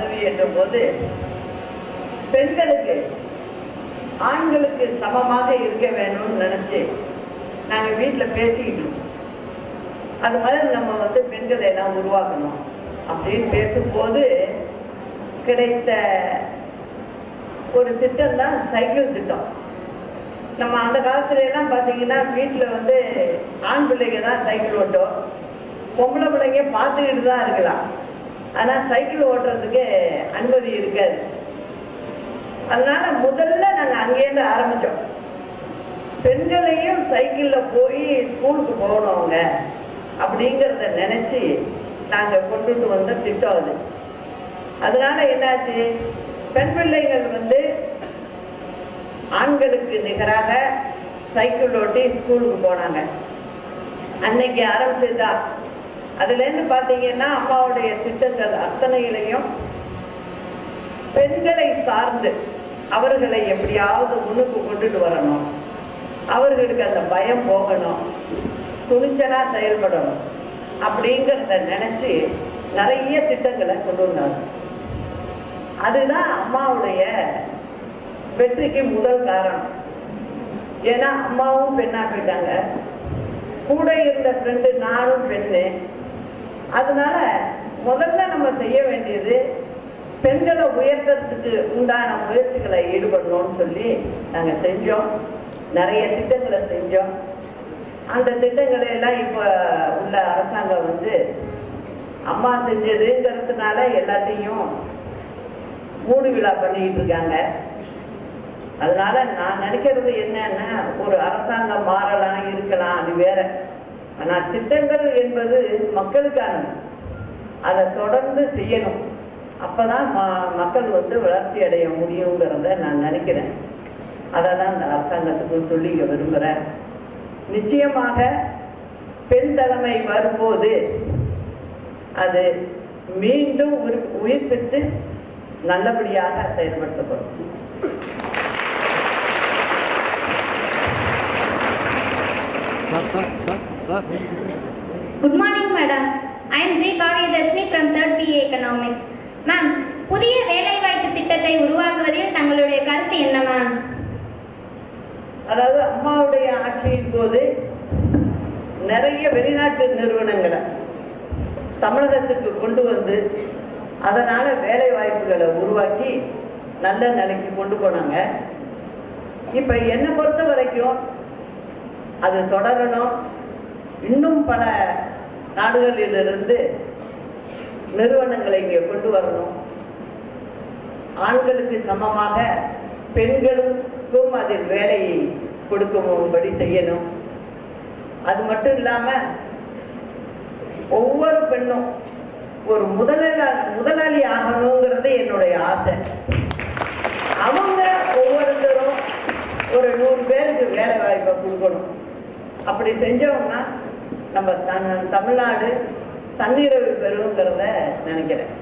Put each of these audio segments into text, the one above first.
பதவியேற்ற போது பெண்களுக்கு ஆண்களுக்கு சமமாக இருக்க வேணும்னு நினைச்சு நாங்க வீட்டுல பேசிக்கிட்டோம் அது மாதிரி நம்ம வந்து பெண்களை எல்லாம் உருவாக்கணும் அப்படின்னு பேசும்போது கிடைத்த ஒரு திட்டம் தான் சைக்கிள் திட்டம் நம்ம அந்த காலத்துல எல்லாம் பாத்தீங்கன்னா வீட்டுல வந்து ஆண் பிள்ளைங்க தான் சைக்கிள் ஓட்டும் பொம்பளை பிள்ளைங்க பார்த்துக்கிட்டு தான் இருக்கலாம் ஆனா சைக்கிள் ஓட்டுறதுக்கு அனுமதி இருக்காது அதனால முதல்ல நாங்க அங்கேருந்து ஆரம்பிச்சோம் பெண்களையும் சைக்கிள்ல போய் ஸ்கூலுக்கு போகணும் அவங்க அப்படிங்கிறத நினைச்சு நாங்க கொண்டுட்டு வந்த திட்டம் அது அதனால என்னாச்சு பெண் பிள்ளைகள் வந்து ஆண்களுக்கு நிகராக சைக்கிள் ஓட்டி ஸ்கூலுக்கு போனாங்க அன்னைக்கு ஆரம்பிச்சதா அதுல இருந்து பாத்தீங்கன்னா அம்மாவுடைய திட்டங்கள் அத்தனையிலையும் பெண்களை சார்ந்து அவர்களை எப்படியாவது முன்னுக்கு கொண்டுட்டு வரணும் அவர்களுக்கு அந்த பயம் போகணும் துணிச்சலா செயல்படணும் அப்படிங்கிறத நினைச்சு நிறைய திட்டங்களை கொண்டு வந்தாங்க அதுதான் அம்மாவுடைய வெற்றிக்கு முதல் காரணம் ஏன்னா அம்மாவும் பெண்ணா போயிட்டாங்க கூட இருந்த ஃப்ரெண்டு நானும் பெண்ணு அதனால முதல்ல நம்ம செய்ய வேண்டியது பெண்களை உயர்த்துறதுக்கு உண்டான முயற்சிகளை ஈடுபடணும்னு சொல்லி நாங்க செஞ்சோம் நிறைய திட்டங்களை செஞ்சோம் அந்த திட்டங்களை எல்லாம் இப்ப உள்ள அரசாங்கம் வந்து அம்மா செஞ்சதுங்கிறதுனால எல்லாத்தையும் மூடு விழா பண்ணிட்டு இருக்காங்க அதனால நான் நினைக்கிறது என்னன்னா ஒரு அரசாங்கம் மாறலாம் இருக்கலாம் அது வேற ஆனா திட்டங்கள் என்பது மக்களுக்கானது அதை தொடர்ந்து செய்யணும் அப்பதான் ம- மக்கள் வந்து வளர்ச்சி அடைய முடியுங்கிறத நான் நினைக்கிறேன் அதை தான் இந்த அரசாங்கத்துக்கு சொல்லிக்க விரும்புகிறேன் நிச்சயமாக பெண் தலைமை வரும்போது அது மீண்டும் உயிர் உயிர்ப்பித்து நல்லபடியாக செயல்படுத்தப்படும் sir sir sir sir good morning madam I am G Kaviyadharshini from third BA economics ma'am புதிய வேலைவாய்ப்பு திட்டத்தை உருவாக்குவதில் தங்களுடைய கருத்து என்ன மேம் அதாவது அம்மாவுடைய ஆட்சியின் போது நிறைய வெளிநாட்டு நிறுவனங்களை தமிழகத்துக்கு கொண்டு வந்து அதனால வேலை வாய்ப்புகளை உருவாக்கி நல்ல நிலைக்கு கொண்டு போனாங்க இப்ப என்னை பொறுத்த வரைக்கும் அது தொடரணும் இன்னும் பல நாடுகளிலிருந்து நிறுவனங்களை இங்கே கொண்டு வரணும் ஆண்களுக்கு சமமாக பெண்களுக்கும் அதில் வேலையை கொடுக்கும்படி செய்யணும் அது மட்டும் இல்லாம ஒவ்வொரு பெண்ணும் ஒரு முதலாளி முதலாளி ஆகணுங்கிறது என்னுடைய ஆசை அவங்க ஒவ்வொருத்தரும் ஒரு நூறு பேருக்கு வேலை வாய்ப்பை கொடுக்கணும் அப்படி செஞ்சோம்னா நம்ம தன் தமிழ்நாடு தன்னிறைவு பெறுங்கிறத நினைக்கிறேன்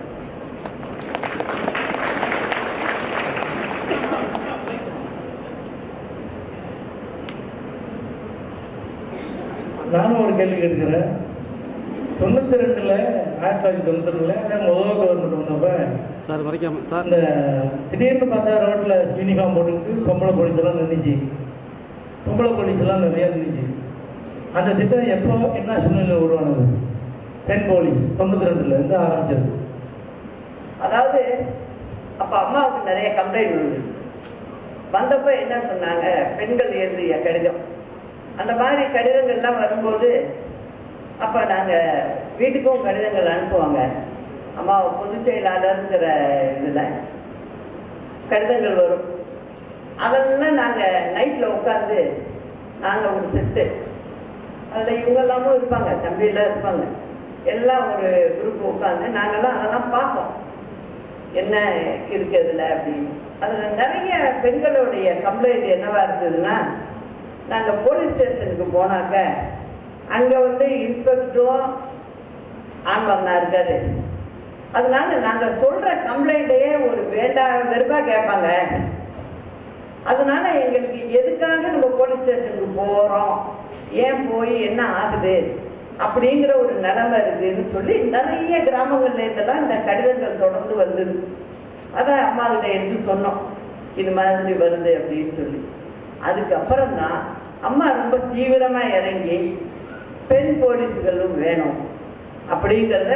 நானும் ஒரு கேள்வி கேட்கிறேன் தொண்ணூத்தி ரெண்டுல ஆயிரத்தி தொள்ளாயிரத்தி தொண்ணூத்தி ரெண்டுல முதல் கவர்மெண்ட் வந்தப்ப சார் வரைக்காம சார் அந்த திடீர்னு பார்த்தா ரோட்ல யூனிஃபார்ம் போட்டுக்கிட்டு பொம்பளை போலீஸ் எல்லாம் நின்றுச்சு பொம்பளை போலீஸ் எல்லாம் நிறைய நின்றுச்சு அந்த திட்டம் எப்போ என்ன சூழ்நிலை உருவானது பெண் போலீஸ் தொண்ணூத்தி ரெண்டுல இருந்து ஆரம்பிச்சது அதாவது அப்ப அம்மாவுக்கு நிறைய கம்ப்ளைண்ட் வந்து வந்தப்ப என்ன சொன்னாங்க பெண்கள் எழுதிய கடிதம் அந்த மாதிரி கடிதங்கள்லாம் வரும்போது அப்ப நாங்க வீட்டுக்கும் கடிதங்கள் அனுப்புவாங்க அம்மா பொதுச் செயலாளருங்கிற இதுல கடிதங்கள் வரும் அதெல்லாம் நாங்க நைட்ல உட்காந்து நாங்க ஒரு செட்டு அதுல இவங்க எல்லாமும் இருப்பாங்க தம்பியெல்லாம் இருப்பாங்க எல்லாம் ஒரு குரூப் உட்காந்து நாங்கெல்லாம் அதெல்லாம் பார்ப்போம் என்ன இருக்கு அதுல அப்படின்னு அதுல நிறைய பெண்களுடைய கம்ப்ளைண்ட் என்னவா இருந்ததுன்னா நாங்க போலீஸ் ஸ்டேஷனுக்கு போனாக்க அங்க வந்து இன்ஸ்பெக்டரும் ஆண்மகனா இருக்காரு அதனால நாங்க சொல்ற கம்ப்ளைண்ட்டையே ஒரு வேண்டா வெறுப்பா கேட்பாங்க அதனால எங்களுக்கு எதுக்காக நம்ம போலீஸ் ஸ்டேஷனுக்கு போறோம் ஏன் போய் என்ன ஆகுது அப்படிங்கிற ஒரு நிலைமை இருக்குன்னு சொல்லி நிறைய கிராமங்கள்ல இதெல்லாம் இந்த கடிதங்கள் தொடர்ந்து வந்தது அதான் அம்மா கிட்ட எடுத்து சொன்னோம் இது மாதிரி வருது அப்படின்னு சொல்லி அதுக்கப்புறம் தான் அம்மா ரொம்ப தீவிரமா இறங்கி பெண் போலீஸ்களும் வேணும் அப்படிங்கிறத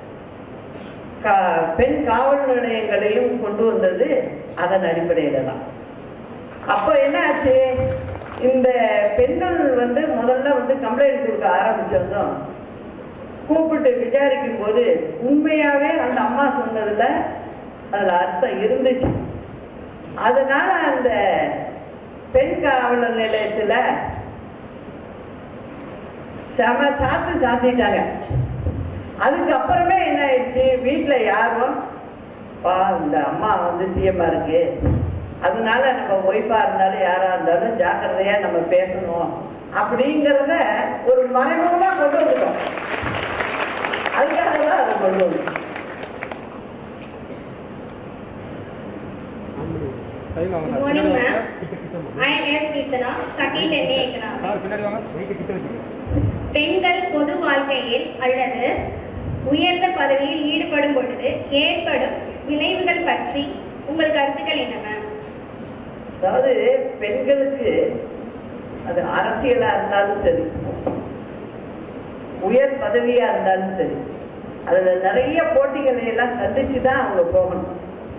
கா- பெண் காவல் நிலையங்களையும் கொண்டு வந்தது அதன் அடிப்படையில தான் அப்போ என்ன ஆச்சு இந்த பெண்கள் வந்து முதல்ல வந்து கம்ப்ளைண்ட் கொடுக்க ஆரம்பிச்சதும் கூப்பிட்டு விசாரிக்கும் போது உண்மையாவே அந்த அம்மா சொன்னதுல அதுல அர்த்தம் இருந்துச்சு அதனால அந்த பெண் காவலர் நிலையத்துல செம சாத்து சாத்திட்டாங்க அதுக்கப்புறமே என்ன ஆயிடுச்சு வீட்டுல யாரும் பா இந்த அம்மா வந்து சிஎம்மா இருக்கு அதனால நம்ம ஒய்ஃபா இருந்தாலும் யாரா இருந்தாலும் ஜாக்கிரதையா நம்ம பேசணும் அப்படிங்கிறத ஒரு மறைமுகமா கொண்டு வந்துட்டோம் அதுக்காக தான் அதை கொண்டு வந்தோம் சைடில் வாங்க Good morning, ma'am. I am S. Kirtana, second MA Economics. Sir பின்னாடி வாங்க மைக்கு கிட்ட வச்சுக்கோங்க பெண்கள் பொது வாழ்க்கையில் அல்லது உயர்ந்த பதவியில் ஈடுபடும் பொழுது ஏற்படும் விளைவுகள் பற்றி உங்கள் கருத்துக்கள் என்ன மேம் அதாவது பெண்களுக்கு அது அரசியலா இருந்தாலும் சரி உயர் பதவியா இருந்தாலும் சரி அதுல நிறைய போட்டிகளை எல்லாம் சந்திச்சு தான் அவங்க போகணும்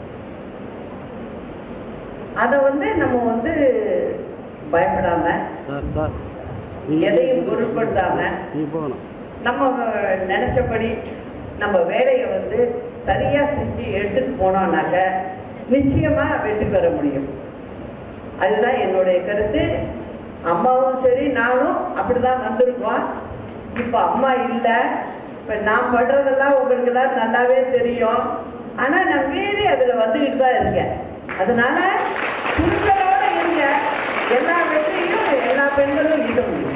அதை வந்து நம்ம வந்து பயப்படாம சார் சார் எதையும் பொருட்படுத்தாம நீ போகணும் நம்ம நினைச்சபடி நம்ம வேலையை வந்து சரியா செஞ்சு எடுத்துட்டு போனோம்னாக்க நிச்சயமா வெற்றி பெற முடியும் அதுதான் என்னுடைய கருத்து அம்மாவும் சரி நானும் அப்படிதான் வந்திருக்கோம் இப்ப அம்மா இல்ல இப்ப நான் படுறதெல்லாம் உங்களுக்கு எல்லாம் நல்லாவே தெரியும் ஆனா நான் மீறி அதுல வந்துகிட்டு தான் இருக்கேன் அதனால துணிச்சலோட இருங்க எல்லா வெற்றியும் எல்லா பெண்களும் ஈட முடியும்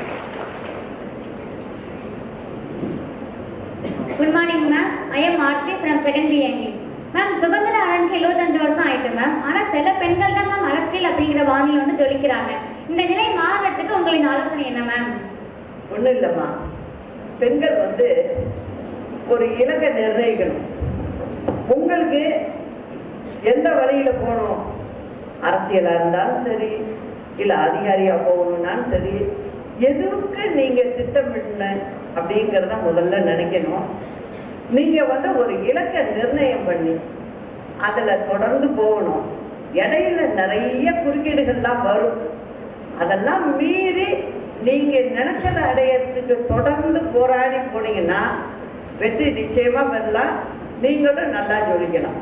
good morning ma'am I am Aarthi from second B English ma'am சுதந்திர அடைஞ்சு எழுபத்தஞ்சு வருஷம் ஆயிட்டு மேம் ஆனா சில பெண்கள் தான் மேம் அரசியல் அப்படிங்கிற வானிலை வந்து ஜொலிக்கிறாங்க இந்த நிலை மாறுறதுக்கு உங்களின் ஆலோசனை என்ன மேம் ஒண்ணும் இல்லைம்மா பெண்கள் வந்து ஒரு இலக்கை நிர்ணயிக்கணும் உங்களுக்கு எந்த வழியில போகணும் அரசியலா இருந்தாலும் சரி இல்ல அதிகாரியா போகணும்னாலும் சரி எதுக்கு நீங்க திட்டமிடல அப்படிங்கிறத முதல்ல நினைக்கணும் நீங்க வந்து ஒரு இலக்கை நிர்ணயம் பண்ணி அதுல தொடர்ந்து போகணும் இடையில நிறைய குறுக்கீடுகள்லாம் வரும் அதெல்லாம் மீறி நீங்க நினைச்சதை அடையறதுக்கு தொடர்ந்து போராடி போனீங்கன்னா வெற்றி நிச்சயமா பெறலாம் நீங்களும் நல்லா ஜொலிக்கலாம்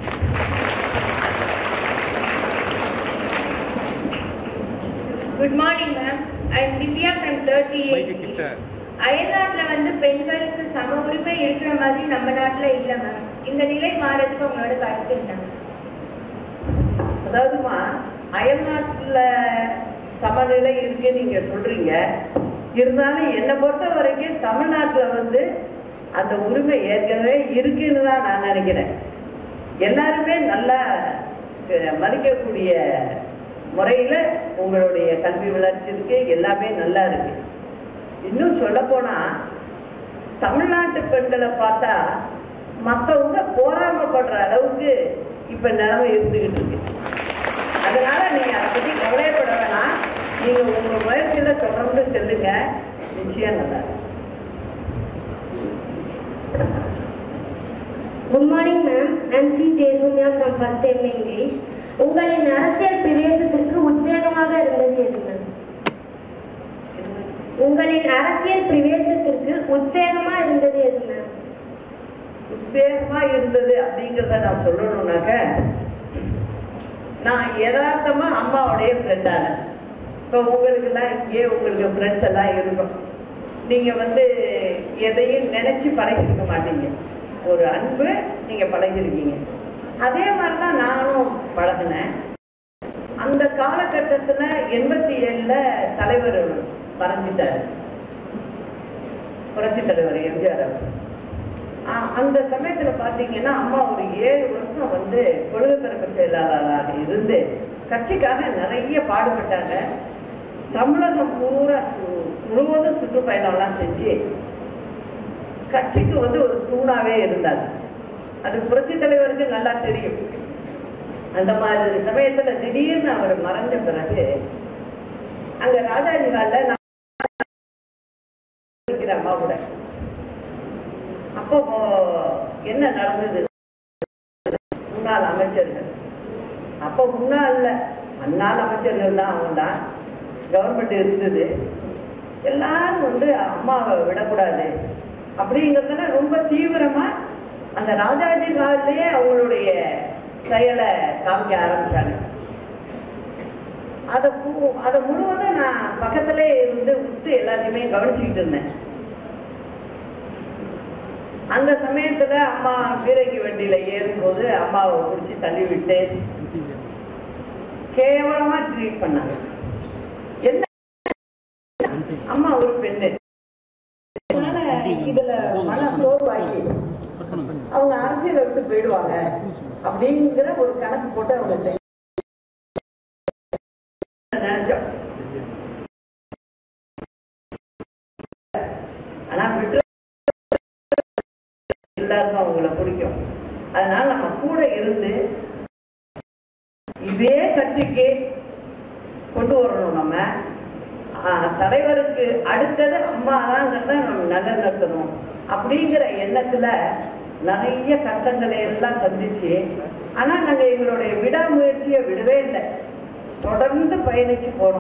good morning ma'am I am Divya from thirty மைக்கு கிட்ட அயல்நாட்டில் வந்து பெண்களுக்கு சம உரிமை இருக்கிற மாதிரி நம்ம நாட்டில் இல்லை மேம் இந்த நிலை மாறதுக்கு உங்களோட கருத்து என்ன அதாவதுமா அயல்நாட்டுல சமநிலை இருக்கு நீங்க சொல்றீங்க இருந்தாலும் என்னை பொறுத்த வரைக்கும் தமிழ்நாட்டுல வந்து அந்த உரிமை ஏற்கனவே இருக்குன்னு தான் நான் நினைக்கிறேன் எல்லாருமே நல்லா அஹ், மதிக்கக்கூடிய முறையில உங்களுடைய கல்வி வளர்ச்சி இருக்கு எல்லாமே நல்லா இருக்கு இன்னும் சொல்ல போனா தமிழ்நாட்டு பெண்களை பார்த்தா மத்தவங்க போராமப்படுற அளவுக்கு இப்ப நிலைமை இருந்துகிட்டு இருக்கு அதனால நீங்க அதை பத்தி கவலைப்பட வேணாம் நீங்க உங்க முயற்சியில தொடர்ந்து செல்லுங்க நிச்சயம் நல்லா இருக்கும். Good morning ma'am I'm C Jayasoonya from first time English உங்களின் அரசியல் பிரவேசத்திற்கு உத்வேகமாக இருந்தது எது மேம் உங்களின் அரசியல் பிரவேசத்திற்கு உத்வேகமா இருந்தது எது மேம் உத்வேகமா இருந்தது அப்படிங்கிறத நான் சொல்லணும்னாக்க நான் யதார்த்தமா அம்மாவுடைய ஃப்ரெண்டான இப்போ உங்களுக்கு எல்லாம் இங்கே உங்களுக்கு ஃப்ரெண்ட்ஸ் எல்லாம் இருக்கும் நீங்க வந்து எதையும் நினைச்சு பழகிருக்க மாட்டீங்க ஒரு அன்பு நீங்க பழகிருக்கீங்க அதே மாதிரி தான் நானும் பழகினேன் அந்த காலகட்டத்துல எண்பத்தி ஏழுல தலைவர் மறைஞ்சிட்டாரு புரட்சி தலைவர் எம்ஜிஆர் அவர் ஆஹ் அந்த சமயத்துல பாத்தீங்கன்னா அம்மா ஒரு ஏழு வருஷம் வந்து கொள்கை பிறப்பு செயலாளராக இருந்து கட்சிக்காக நிறைய பாடுபட்டாங்க தமிழகம் பூரா சு- முழுவதும் சுற்றுப்பயணம்லாம் செஞ்சு கட்சிக்கு வந்து ஒரு தூணாவே இருந்தார் அது புரட்சி தலைவருக்கு நல்லா தெரியும் அந்த மாதிரி சமயத்துல திடீர்னு அவர் மறைஞ்ச பிறகு அங்க ராஜாஜி ஹால்ல நான் இருக்கிற அம்மா கூட அப்போ என்ன நடந்தது முன்னாள் அமைச்சர்கள் அப்போ முன்னாள் அந்நாள் அமைச்சர்கள் தான் அவங்க தான் கவர்மெண்ட் இருந்தது எல்லாரும் வந்து அம்மாவை விடக்கூடாது அப்படிங்கிறதுல ரொம்ப தீவிரமா அந்த ராஜாஜி காலத்திலேயே அவங்களுடைய செயலை காமிக்க ஆரம்பிச்சாங்க அதை பூ- அதை முழுவதும் நான் பக்கத்திலே இருந்து உத்து எல்லாத்தையுமே கவனிச்சுக்கிட்டு இருந்தேன் அந்த சமயத்துல அம்மா பீரங்கி வண்டியில ஏறும்போது அம்மாவை பிடிச்சி தள்ளி விட்டு கேவலமா ட்ரீட் பண்ணாங்க என்ன அம்மா ஒரு பெண்ணு அதனால இதுல மன சோர்வாகி அவங்க அரசியலை விட்டு போயிடுவாங்க அப்படிங்கிற ஒரு கணக்கு போட்டு அவங்க செய்~ நினைச்சோம் ஆனா விட்டு எல்லாருக்கும் அவங்கள பிடிக்கும் அதனால நம்ம கூட இருந்து இதே கட்சிக்கு கொண்டு வரணும் நம்ம ஆஹ், தலைவருக்கு அடுத்தது அம்மா தாங்கிறத நம்ம நிலைநிறுத்தணும் அப்படிங்கிற எண்ணத்துல நிறைய கஷ்டங்களை எல்லாம் சந்திச்சு ஆனா நாங்க எங்களுடைய விடாமுயற்சியை விடவே இல்லை தொடர்ந்து பயணிச்சு போனோம்